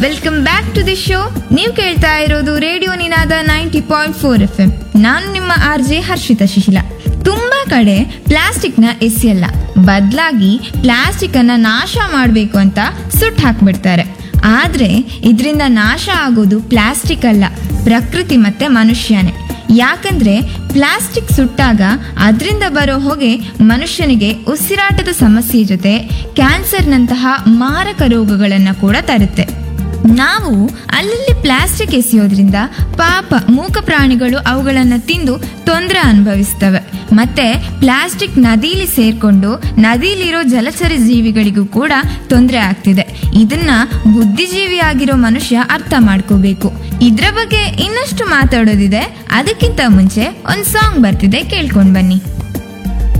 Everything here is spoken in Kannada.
welcome back to the show ನೀವು ಕೇಳ್ತಾ ಇರೋದು radio Ninaada ninety point four F M ನಾನು ನಿಮ್ಮ ಆರ್ ಜೆ ಹರ್ಷಿತಾ ಶಿಶಿಲ ತುಂಬಾ ಕಡೆ ಪ್ಲಾಸ್ಟಿಕ್ನ ಎಸೆಯಲ್ಲ ಬದಲಾಗಿ ಪ್ಲಾಸ್ಟಿಕ್ ಅನ್ನ ನಾಶ ಮಾಡಬೇಕು ಅಂತ ಸುಟ್ಟು ಹಾಕ್ಬಿಡ್ತಾರೆ ಆದ್ರೆ ಇದರಿಂದ ನಾಶ ಆಗೋದು ಪ್ಲಾಸ್ಟಿಕ್ ಅಲ್ಲ ಪ್ರಕೃತಿ ಮತ್ತೆ ಮನುಷ್ಯನೇ ಯಾಕಂದ್ರೆ ಪ್ಲಾಸ್ಟಿಕ್ ಸುಟ್ಟಾಗ ಅದರಿಂದ ಬರೋ ಹೊಗೆ ಮನುಷ್ಯನಿಗೆ ಉಸಿರಾಟದ ಸಮಸ್ಯೆ ಜೊತೆ ಕ್ಯಾನ್ಸರ್ನಂತಹ ಮಾರಕ ರೋಗಗಳನ್ನು ಕೂಡ ತರುತ್ತೆ ನಾವು ಅಲ್ಲಲ್ಲಿ ಪ್ಲಾಸ್ಟಿಕ್ ಎಸೆಯೋದ್ರಿಂದ ಪಾಪ ಮೂಕ ಪ್ರಾಣಿಗಳು ಅವುಗಳನ್ನು ತಿಂದು ತೊಂದರೆ ಅನುಭವಿಸ್ತವೆ ಮತ್ತೆ ಪ್ಲಾಸ್ಟಿಕ್ ನದಿಲಿ ಸೇರ್ಕೊಂಡು ನದಿಲಿರೋ ಜಲಚರ ಜೀವಿಗಳಿಗೂ ಕೂಡ ತೊಂದರೆ ಆಗ್ತಿದೆ ಇದನ್ನ ಬುದ್ಧಿಜೀವಿಯಾಗಿರೋ ಮನುಷ್ಯ ಅರ್ಥ ಮಾಡ್ಕೋಬೇಕು ಇದ್ರ ಬಗ್ಗೆ ಇನ್ನಷ್ಟು ಮಾತಾಡೋದಿದೆ ಅದಕ್ಕಿಂತ ಮುಂಚೆ ಒಂದು ಸಾಂಗ್ ಬರ್ತಿದೆ ಕೇಳ್ಕೊಂಡ್ ಬನ್ನಿ